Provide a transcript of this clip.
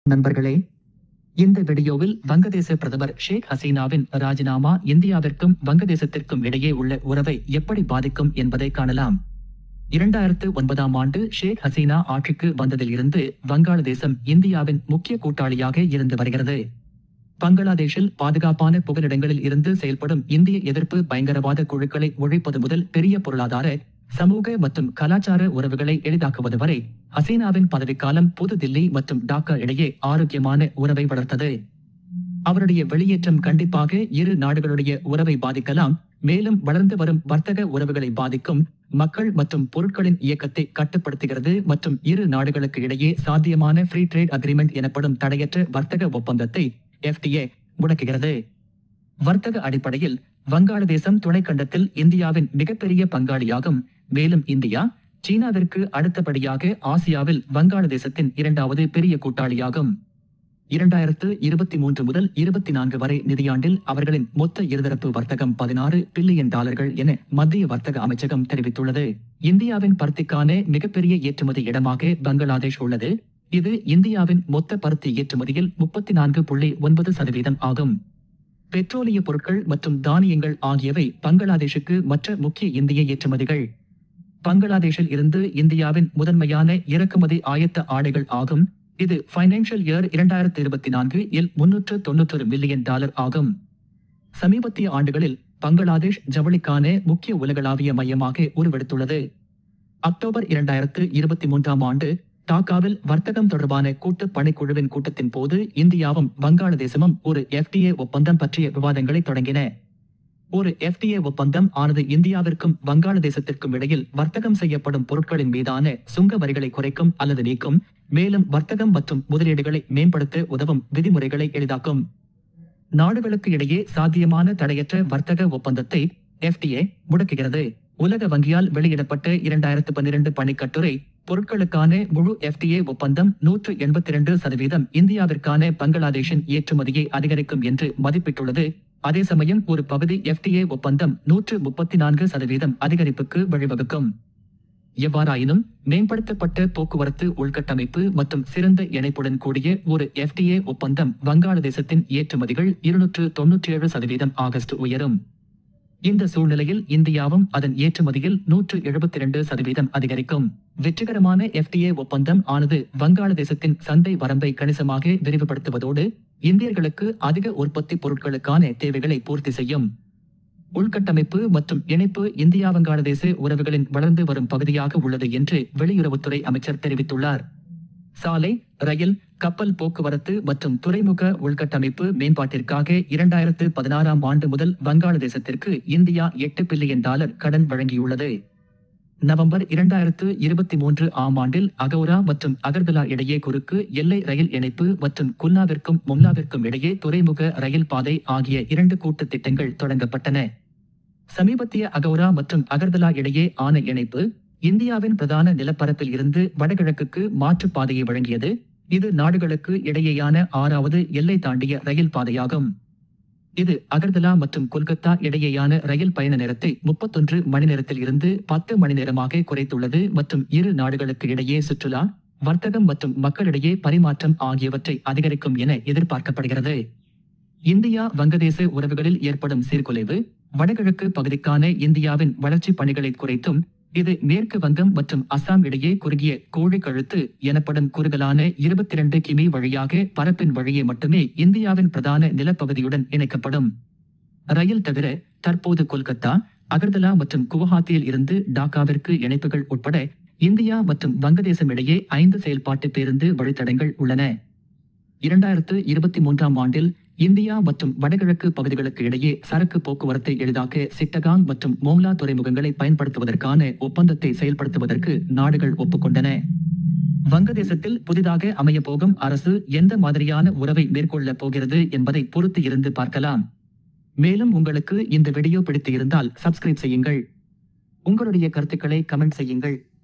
நண்பர்களே இந்த வீடியோவில் வங்கதேச பிரதமர் ஷேக் ஹசீனாவின் ராஜினாமா இந்தியாவிற்கும் வங்கதேசத்திற்கும் இடையே உள்ள உறவை எப்படி பாதிக்கும் என்பதை காணலாம் இரண்டாயிரத்து ஒன்பதாம் ஆண்டு ஷேக் ஹசீனா ஆட்சிக்கு வந்ததில் இருந்து வங்காளதேசம் இந்தியாவின் முக்கிய கூட்டாளியாக இருந்து வருகிறது பங்களாதேஷில் பாதுகாப்பான புகலிடங்களில் இருந்து செயல்படும் இந்திய எதிர்ப்பு பயங்கரவாத குழுக்களை ஒழிப்பது முதல் பெரிய பொருளாதார சமூக மற்றும் கலாச்சார உறவுகளை எளிதாக்குவது வரை ஹசீனாவின் பதவிக்காலம் புது தில்லி மற்றும் டாக்கா இடையே ஆரோக்கியமான உறவை வளர்த்தது அவருடைய வெளியேற்றம் கண்டிப்பாக இரு நாடுகளுடைய உறவை பாதிக்கலாம் மேலும் வளர்ந்து வரும் வர்த்தக உறவுகளை பாதிக்கும் மக்கள் மற்றும் பொருட்களின் இயக்கத்தை கட்டுப்படுத்துகிறது மற்றும் இரு நாடுகளுக்கு இடையே சாத்தியமான ஃப்ரீ ட்ரேட் அக்ரிமெண்ட் எனப்படும் தடையற்ற வர்த்தக ஒப்பந்தத்தை எஃப்டிஏ முடக்குகிறது வர்த்தக அடிப்படையில் வங்காளதேசம் துணைக்கண்டத்தில் இந்தியாவின் மிகப்பெரிய பங்காளியாகும் மேலும் இந்தியா சீனாவிற்கு அடுத்தபடியாக ஆசியாவில் வங்காளதேசத்தின் இரண்டாவது பெரிய கூட்டாளியாகும் இரண்டாயிரத்து இருபத்தி மூன்று முதல் இருபத்தி நான்கு வரை நிதியாண்டில் அவர்களின் மொத்த இருதரப்பு வர்த்தகம் பதினாறு பில்லியன் டாலர்கள் என மத்திய வர்த்தக அமைச்சகம் தெரிவித்துள்ளது இந்தியாவின் பருத்திக்கான மிகப்பெரிய ஏற்றுமதி இடமாக பங்களாதேஷ் உள்ளது இது இந்தியாவின் மொத்த பருத்தி ஏற்றுமதியில் முப்பத்தி நான்கு புள்ளி ஒன்பது சதவீதம் ஆகும் பெட்ரோலிய பொருட்கள் மற்றும் தானியங்கள் ஆகியவை பங்களாதேஷுக்கு மற்ற முக்கிய இந்திய ஏற்றுமதிகள் பங்களாதேஷில் இருந்து இந்தியாவின் முதன்மையான இறக்குமதி ஆயத்த ஆடைகள் ஆகும் இது பைனான்சியல் இயர் இரண்டாயிரத்தி இருபத்தி நான்கு இல் முன்னூற்று தொன்னூற்றொரு மில்லியன் டாலர் ஆகும் சமீபத்திய ஆண்டுகளில் பங்களாதேஷ் ஜவுளிக்கான முக்கிய உலகளாவிய மையமாக உருவெடுத்துள்ளது அக்டோபர் இரண்டாயிரத்து இருபத்தி மூன்றாம் ஆண்டு டாக்காவில் வர்த்தகம் தொடர்பான கூட்டு பணிக்குழுவின் கூட்டத்தின் போது இந்தியாவும் வங்காளதேசமும் ஒரு எஃப்டிஏ ஒப்பந்தம் பற்றிய விவாதங்களை தொடங்கின ஒரு எஃப்டிஏ ஒப்பந்தம் ஆனது இந்தியாவிற்கும் வங்காளதேசத்திற்கும் இடையில் வர்த்தகம் செய்யப்படும் பொருட்களின் மீதான சுங்க வரிகளை குறைக்கும் அல்லது நீக்கும் மேலும் வர்த்தகம் மற்றும் முதலீடுகளை மேம்படுத்த உதவும் விதிமுறைகளை எளிதாக்கும் நாடுகளுக்கு இடையே சாத்தியமான தடையற்ற வர்த்தக ஒப்பந்தத்தை எஃப்டிஏ முடக்குகிறது உலக வங்கியால் வெளியிடப்பட்ட இரண்டாயிரத்து பன்னிரண்டு பணிக்கட்டுரை பொருட்களுக்கான முழு எஃப்டிஏ ஒப்பந்தம் நூற்று எண்பத்தி இரண்டு சதவீதம் இந்தியாவிற்கான பங்களாதேஷின் ஏற்றுமதியை அதிகரிக்கும் என்று மதிப்பிட்டுள்ளது அதே சமயம் ஒரு பகுதி எஃப்டிஏ ஒப்பந்தம் நூற்று முப்பத்தி நான்கு சதவீதம் அதிகரிப்புக்கு வழிவகுக்கும் எவ்வாறாயினும் மேம்படுத்தப்பட்ட போக்குவரத்து உள்கட்டமைப்பு மற்றும் சிறந்த இணைப்புடன் கூடிய ஒரு எஃப்டிஏ ஒப்பந்தம் வங்காளதேசத்தின் ஏற்றுமதிகள் இருநூற்று தொன்னூற்றி ஏழு சதவீதம் ஆகஸ்ட் உயரும் இந்த சூழ்நிலையில் இந்தியாவும் அதன் ஏற்றுமதியில் நூற்று எழுபத்தி இரண்டு சதவீதம் அதிகரிக்கும் வெற்றிகரமான எஃப்டிஏ ஒப்பந்தம் ஆனது வங்காளதேசத்தின் சந்தை வரம்பை கணிசமாக விரிவுபடுத்துவதோடு இந்தியர்களுக்கு அதிக உற்பத்தி பொருட்களுக்கான தேவைகளை பூர்த்தி செய்யும் உள்கட்டமைப்பு மற்றும் இணைப்பு இந்தியா வங்காளதேச உறவுகளின் வளர்ந்து வரும் பகுதியாக உள்ளது என்று வெளியுறவுத்துறை அமைச்சர் தெரிவித்துள்ளார் சாலை ரயில் கப்பல் போக்குவரத்து மற்றும் துறைமுக உள்கட்டமைப்பு மேம்பாட்டிற்காக இரண்டாயிரத்து பதினாறாம் ஆண்டு முதல் வங்காளதேசத்திற்கு இந்தியா எட்டு பில்லியன் டாலர் கடன் வழங்கியுள்ளது நவம்பர் இரண்டாயிரத்து இருபத்தி மூன்று ஆம் ஆண்டில் அகௌரா மற்றும் அகர்தலா இடையே குறுக்கு எல்லை ரயில் இணைப்பு மற்றும் குன்னாவிற்கும் மும்லாவிற்கும் இடையே துறைமுக ரயில் பாதை ஆகிய இரண்டு கூட்டு திட்டங்கள் தொடங்கப்பட்டன சமீபத்திய அகௌரா மற்றும் அகர்தலா இடையே ஆன இணைப்பு இந்தியாவின் பிரதான நிலப்பரப்பில் இருந்து வடகிழக்குக்கு மாற்றுப் பாதையை வழங்கியது இது நாடுகளுக்கு இடையேயான ஆறாவது எல்லை தாண்டிய ரயில் பாதையாகும் இது அகர்தலா மற்றும் கொல்கத்தா இடையேயான ரயில் பயண நேரத்தை முப்பத்தொன்று மணி நேரத்தில் இருந்து பத்து மணி நேரமாக குறைத்துள்ளது மற்றும் இரு நாடுகளுக்கு இடையே சுற்றுலா வர்த்தகம் மற்றும் மக்களிடையே பரிமாற்றம் ஆகியவற்றை அதிகரிக்கும் என எதிர்பார்க்கப்படுகிறது இந்தியா வங்கதேச உறவுகளில் ஏற்படும் சீர்குலைவு வடகிழக்கு பகுதிக்கான இந்தியாவின் வளர்ச்சி பணிகளை குறைத்தும் இது மேற்கு வங்கம் மற்றும் அசாம் இடையே குறுகிய கோழி கழுத்து எனப்படும் குறுகலான இருபத்தி இரண்டு கிமி வழியாக பரப்பின் வழியே மட்டுமே இந்தியாவின் பிரதான நிலப்பகுதியுடன் இணைக்கப்படும் ரயில் தவிர தற்போது கொல்கத்தா அகர்தலா மற்றும் குவஹாத்தியில் இருந்து டாக்காவிற்கு இணைப்புகள் உட்பட இந்தியா மற்றும் வங்கதேசம் இடையே ஐந்து செயல்பாட்டு பேருந்து வழித்தடங்கள் உள்ளன இரண்டாயிரத்து இருபத்தி மூன்றாம் ஆண்டில் இந்தியா மற்றும் வடகிழக்கு பகுதிகளுக்கு இடையே சரக்கு போக்குவரத்தை எளிதாக்க சிட்டகாங் மற்றும் மோங்லா துறைமுகங்களை பயன்படுத்துவதற்கான ஒப்பந்தத்தை செயல்படுத்துவதற்கு நாடுகள் ஒப்புக்கொண்டன வங்கதேசத்தில் புதிதாக அமையப்போகும் அரசு எந்த மாதிரியான உறவை மேற்கொள்ளப் போகிறது என்பதை பொறுத்து இருந்து பார்க்கலாம் மேலும் உங்களுக்கு இந்த வீடியோ பிடித்து இருந்தால் சப்ஸ்கிரைப் செய்யுங்கள் உங்களுடைய கருத்துக்களை கமெண்ட் செய்யுங்கள்